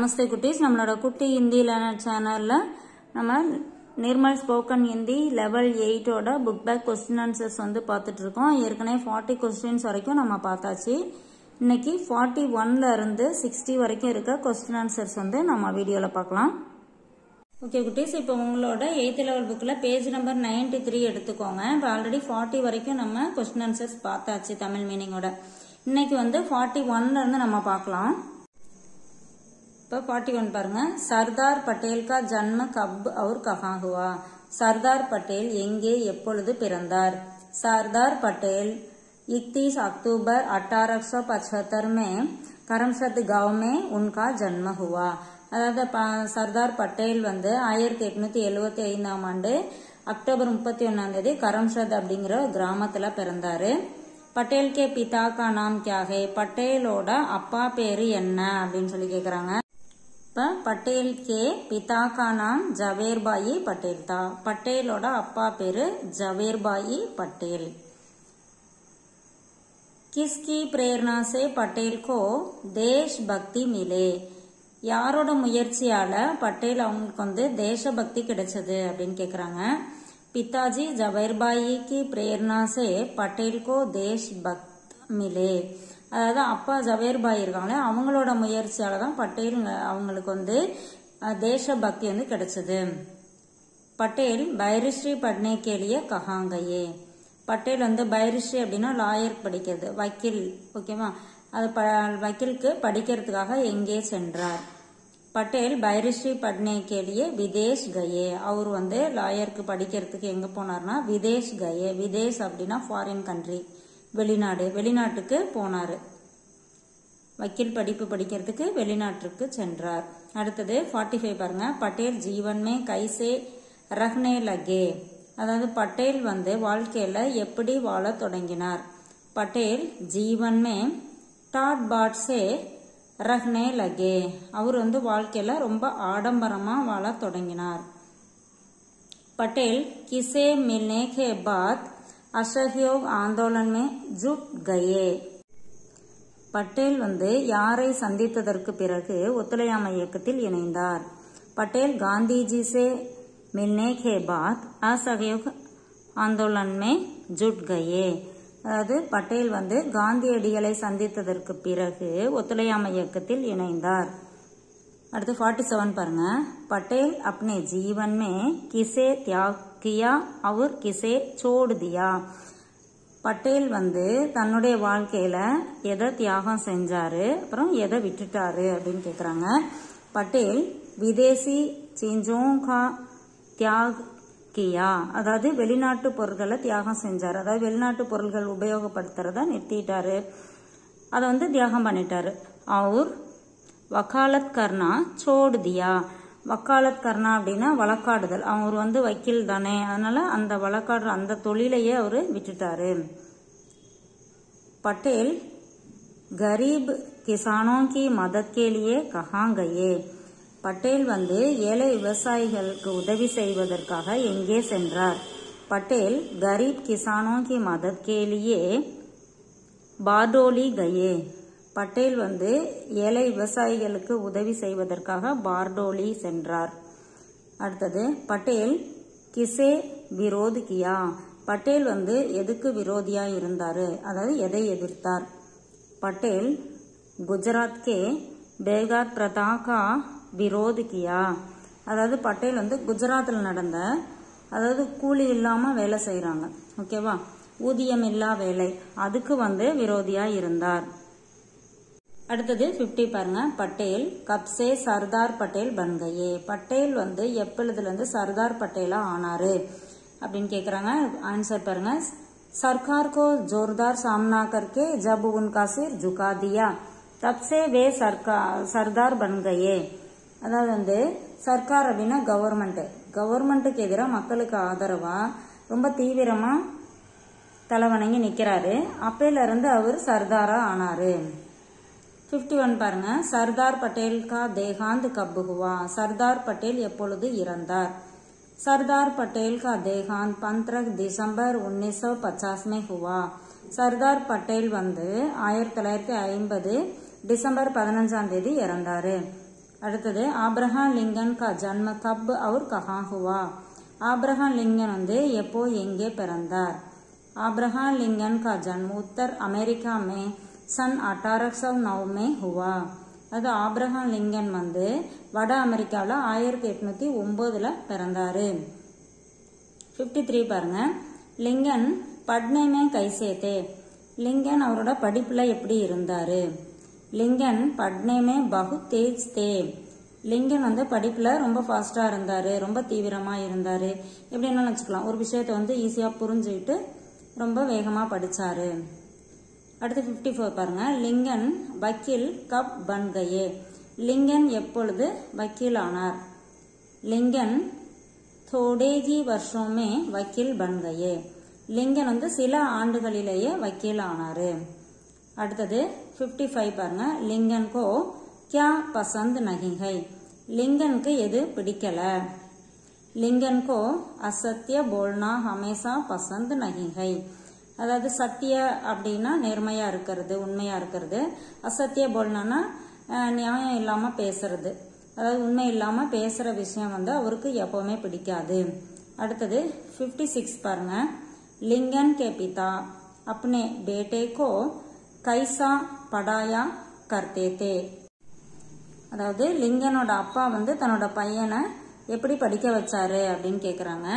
நமஸ்தே குட்டீஸ் நம்மளோட குட்டி ஹிந்தி லேர்னர் சேனலில் நம்ம நிர்மல் ஸ்போக்கன் ஹிந்தி லெவல் எயிட்டோட புக் பேக் கொஸ்டின் ஆன்சர்ஸ் வந்து பார்த்துட்டு இருக்கோம் ஏற்கனவே ஃபார்ட்டி கொஸ்டின்ஸ் வரைக்கும் நம்ம பார்த்தாச்சு இன்னைக்கு ஃபார்ட்டி ஒன்ல இருந்து சிக்ஸ்டி வரைக்கும் இருக்க கொஸ்டின் ஆன்சர்ஸ் வந்து நம்ம வீடியோவில் பார்க்கலாம் ஓகே குட்டீஸ் இப்போ உங்களோட எயித்து லெவல் புக்கில் பேஜ் நம்பர் நைன்டி த்ரீ எடுத்துக்கோங்க இப்போ ஆல்ரெடி ஃபார்ட்டி வரைக்கும் நம்ம கொஸ்டின் ஆன்சர்ஸ் பார்த்தாச்சு தமிழ் மீனிங்கோட இன்னைக்கு வந்து ஃபார்ட்டி ஒன்ல இருந்து நம்ம பார்க்கலாம் இப்போ ஃபார்ட்டி ஒன் பாருங்க சர்தார் பட்டேல் கா ஜன்ம கப் और கஹா हुआ சர்தார் பட்டேல் எங்கே எப்பொழுது பிறந்தார் சர்தார் பட்டேல் इकतीस अक्टूबर 1875 में करमसद गांव में उनका जन्म हुआ அதாவது ப- சர்தார் பட்டேல் வந்து ஆயிரத்தி எட்நூத்தி எழுவத்தி ஐந்தாம் ஆண்டு அக்டோபர் முப்பத்தி ஒன்னாம் தேதி கரம்சத் அப்படிங்கிற கிராமத்துல பிறந்தாரு பட்டேல் கே பிதா கா நாம் கியா ஹே பட்டேலோட அப்பா பேரு என்ன அப்படின்னு சொல்லி கேக்குறாங்க இப்ப பட்டேல் கே பிதா கா நாம் ஜவேர்பாயி பட்டேல் தா பட்டேலோட அப்பா பேரு ஜவேர்பாயி பட்டேல் किसकी प्रेरणा से पटेल को தேஷ்பக்தி மிலே யாரோட முயற்சியால பட்டேல் அவங்களுக்கு வந்து தேசபக்தி கிடைச்சது அப்படின்னு கேக்குறாங்க பிதாஜி ஜவைர்பாயி கி பிரேரணா சே பட்டேல் கோ தேஷ்பக்த் மிலே அதாவது அப்பா ஜவேர்பாய் இருக்காங்களே அவங்களோட முயற்சியால தான் பட்டேல் அவங்களுக்கு வந்து அஹ், தேசபக்தி வந்து கிடைச்சது பட்டேல் பைரிஸ்ரீ பட்னே கேலிய கஹாங்கையே பட்டேல் வந்து பைரிஸ்ரீ அப்படின்னா லாயர் படிக்கிறது வக்கீல் ஓகேவா அது ப வக்கீலுக்கு படிக்கிறதுக்காக எங்கே சென்றார் பட்டேல் பைரிஸ்ரீ பட்னே கேலிய விதேஷ் கயே அவர் வந்து லாயருக்கு படிக்கிறதுக்கு எங்க போனார்னா விதேஷ் கயே விதேஷ் அப்படின்னா ஃபாரின் கண்ட்ரி வெளிநாடு வெளிநாட்டுக்கு போனாரு வக்கீல் படிப்பு படிக்கிறதுக்கு வெளிநாட்டிற்கு சென்றார் அடுத்தது ஃபார்ட்டி ஃபைவ் பாருங்க பட்டேல் ஜீவன் மே கைசே ரஹ்னே லகே அதாவது பட்டேல் வந்து வாழ்க்கையில எப்படி வாழ தொடங்கினார் பட்டேல் ஜீவன் மே டாட் பாட் சே ரஹ்னே லகே அவர் வந்து வாழ்க்கையில ரொம்ப ஆடம்பரமா வாழ தொடங்கினார் पटेल किसे मिलने के बाद असहयोग आंदोलन में जुट गए பட்டேல் வந்து யாரை சந்தித்ததற்கு பிறகு ஒத்துழையாமை இயக்கத்தில் இணைந்தார் பட்டேல் காந்திஜி से मिलने के बाद असहयोग आंदोलन में जुट गए அதாவது பட்டேல் வந்து காந்தியடிகளை சந்தித்ததற்கு பிறகு ஒத்துழையாமை இயக்கத்தில் இணைந்தார் அடுத்து ஃபார்ட்டி செவன் பாருங்க பட்டேல் अपने जीवन में किसे त्याग किया और किसे छोड़ दिया பட்டேல் வந்து தன்னுடைய வாழ்க்கையில எதை தியாகம் செஞ்சாரு அப்புறம் எதை விட்டுட்டாரு அப்படின்னு கேக்குறாங்க பட்டேல் விதேசி சீஞ்சோங் கா தியாக் கியா அதாவது வெளிநாட்டு பொருட்களை தியாகம் செஞ்சாரு அதாவது வெளிநாட்டு பொருட்கள் உபயோகப்படுத்துறத நிறுத்திட்டாரு அதை வந்து தியாகம் பண்ணிட்டாரு அவர் வக்காலத் கர்னா சோடு தியா வக்காலத் கர்னா அப்படின்னா வழக்காடுதல் அவர் வந்து வக்கீல் தானே அதனால அந்த வழக்காடுற அந்த தொழிலையே அவரு விட்டுட்டாரு पटेल गरीब किसानों की मदद के लिए कहाँ गए பட்டேல் வந்து ஏழை விவசாயிகளுக்கு உதவி செய்வதற்காக எங்கே சென்றார் பட்டேல் கரீப் கிசானோ கி மதத் கே லியே பார்டோலி கயே பட்டேல் வந்து ஏழை விவசாயிகளுக்கு உதவி செய்வதற்காக பார்டோலி சென்றார் அடுத்தது பட்டேல் கிசே விரோத் கியா பட்டேல் வந்து எதுக்கு விரோதியா இருந்தாரு அதாவது எதை எதிர்த்தார் பட்டேல் குஜராத் கே பேகார் பிரதா கா விரோத் கியா அதாவது பட்டேல் வந்து குஜராத்தில் நடந்த அதாவது கூலி இல்லாம வேலை செய்றாங்க ஓகேவா ஊதியம் இல்லா வேலை அதுக்கு வந்து விரோதியா இருந்தார் அடுத்தது 50 பாருங்க பட்டேல் கப்சே சர்தார் பட்டேல் பன்கையே பட்டேல் வந்து எப்பொழுதுல இருந்து சர்தார் பட்டேலா ஆனாரு அப்படின்னு கேக்குறாங்க ஆன்சர் பாருங்க सरकार को जोरदार सामना करके जब उनका सिर झुका दिया तब से वे सरकार सरदार बन गए அதாவது வந்து சர்க்கார் அப்படின்னா கவர்மெண்ட் கவர்மெண்ட்டுக்கு எதிராக மக்களுக்கு ஆதரவா ரொம்ப தீவிரமா தலைவணங்கி நிக்கிறாரு அப்பையில இருந்து அவர் சர்தாரா ஆனாரு 51 ஒன் பாருங்க சர்தார் பட்டேல் கா தேகாந்த் கப் ஹுவா சர்தார் பட்டேல் எப்பொழுது இறந்தார் சர்தார் பட்டேல் கா தேகாந்த் பந்திரக் டிசம்பர் உன்னிஸ் சौ पचास में हुआ சர்தார் பட்டேல் வந்து ஆயிரத்தி தொள்ளாயிரத்தி ஐம்பது டிசம்பர் பதினஞ்சாம் தேதி இறந்தாரு அடுத்தது ஆப்ரஹாம் லிங்கன் கா ஜன்ம கப் அவர் கஹா ஹுவா ஆப்ரஹாம் லிங்கன் வந்து எப்போ எங்கே பிறந்தார் ஆப்ரஹாம் லிங்கன் கா ஜன்ம உத்தர் அமெரிக்கா மே சன் அட்டாரக் சவ் நவ் மே ஹுவா அது ஆப்ரஹாம் லிங்கன் வந்து வட அமெரிக்காவில் ஆயிரத்தி எட்நூத்தி ஒன்பதுல பிறந்தாரு ஃபிஃப்டி த்ரீ பாருங்க லிங்கன் பட்னேமே கைசேத்தே லிங்கன் அவரோட படிப்புல எப்படி இருந்தாரு லிங்கன் பட்னேமே பகு தேஜ் தே லிங்கன் வந்து படிப்புல ரொம்ப ஃபாஸ்டா இருந்தாரு ரொம்ப தீவிரமா இருந்தாரு எப்படின்னு வச்சுக்கலாம் ஒரு விஷயத்த வந்து ஈஸியா புரிஞ்சுக்கிட்டு ரொம்ப வேகமா படிச்சாரு அடுத்து ஃபிஃப்டி ஃபோர் பாருங்க லிங்கன் வக்கீல் கப் பன்கையே லிங்கன் எப்பொழுது வக்கீல் ஆனார் லிங்கன் थोड़े ही वर्षों में वकील बन गए லிங்கன் வந்து சில ஆண்டுகளிலேயே வக்கீல் ஆனாரு அடுத்தது 55 ஃபைவ் பாருங்க லிங்கன் கோ கியா பசந்த் நஹி ஹை லிங்கனுக்கு எது பிடிக்கல லிங்கன் கோ அசத்திய போல்னா ஹமேசா பசந்த் நஹி ஹை அதாவது சத்திய அப்படின்னா நேர்மையா இருக்கிறது உண்மையா இருக்கிறது அசத்திய போல்னானா அஹ், நியாயம் இல்லாம பேசுறது அதாவது உண்மை இல்லாம பேசுற விஷயம் வந்து அவருக்கு எப்பவுமே பிடிக்காது அடுத்தது 56 சிக்ஸ் பாருங்க लिंगन के पिता अपने बेटे को कैसा पढ़ाया करते थे அதாவது லிங்கனோட அப்பா வந்து தன்னோட பையனை எப்படி படிக்க வச்சாரு அப்படின்னு கேக்குறாங்க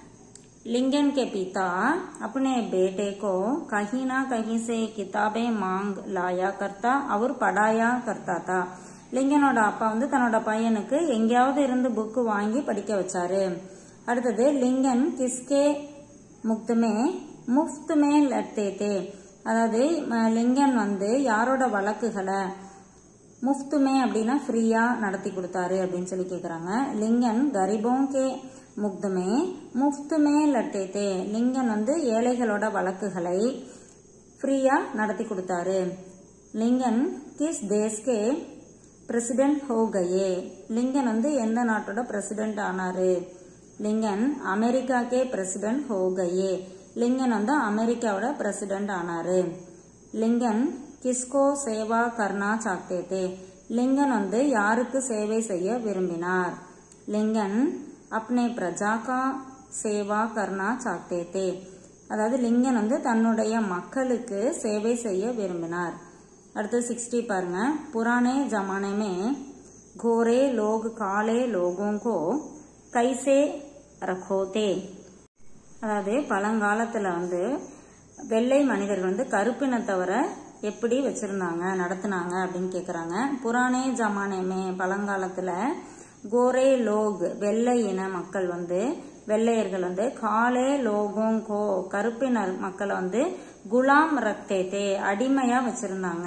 लिंगन के पिता अपने बेटे को कहीं ना कहीं से किताबें मांग लाया करता और पढ़ाया करता था லிங்கனோட அப்பா வந்து தன்னோட பையனுக்கு எங்கேயாவது இருந்து புக்கு வாங்கி படிக்க வச்சாரு அடுத்தது லிங்கன் கிஸ்கே முக்துமே முஃப்துமே லட்டே தே அதாவது ம- லிங்கன் வந்து யாரோட வழக்குகளை முஃப்துமே அப்படின்னா ஃப்ரீயா நடத்தி கொடுத்தாரு அப்படின்னு சொல்லி கேக்குறாங்க லிங்கன் கரிபோம் கே முக்துமே முஃப்துமே லட்டே தே லிங்கன் வந்து ஏழைகளோட வழக்குகளை ஃப்ரீயா நடத்தி கொடுத்தாரு லிங்கன் கிஸ் தேஸ்கே பிரசிடென்ட் ஹோ கயே லிங்கன் வந்து எந்த நாட்டோட பிரசிடென்ட் ஆனாரு லிங்கன் அமெரிக்காக்கே பிரசிடென்ட் ஹோ கயே லிங்கன் வந்து அமெரிக்காவோட பிரசிடென்ட் ஆனாரு லிங்கன் கிஸ்கோ சேவா கர்னா சாக்தே தே லிங்கன் வந்து யாருக்கு சேவை செய்ய விரும்பினார் லிங்கன் அப்னே பிரஜா கா சேவா கர்னா சாக்தே தே அதாவது லிங்கன் வந்து தன்னுடைய மக்களுக்கு சேவை செய்ய விரும்பினார் அடுத்து சிக்ஸ்டி பாருங்க புராணே ஜமானே மே கோரே லோக் காலே லோகோं को கைசே ரखोते அதாவது பழங்காலத்துல வந்து வெள்ளை மனிதர்கள் வந்து கருப்பினத்தவரை எப்படி வச்சிருந்தாங்க நடத்துனாங்க அப்படின்னு கேக்குறாங்க புராணே ஜமானேமே பழங்காலத்துல கோரே லோக் வெள்ளை இன மக்கள் வந்து வெள்ளையர்கள் வந்து காலே லோகோங்கோ கருப்பினர் மக்களை வந்து குலாம் ரக்தேத்தே அடிமையா வச்சிருந்தாங்க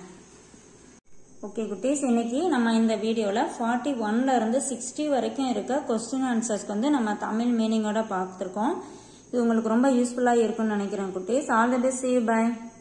ஓகே குட்டீஸ் இன்னைக்கு நம்ம இந்த வீடியோல ஃபார்ட்டி ஒன்ல இருந்து சிக்ஸ்டி வரைக்கும் இருக்க கொஸ்டின் ஆன்சர்ஸ்க்கு வந்து நம்ம தமிழ் மீனிங்கோட பார்த்துருக்கோம் இது உங்களுக்கு ரொம்ப யூஸ்ஃபுல்லா இருக்கும்னு நினைக்கிறேன் குட்டீஸ் ஆல் தி பெஸ்ட் பை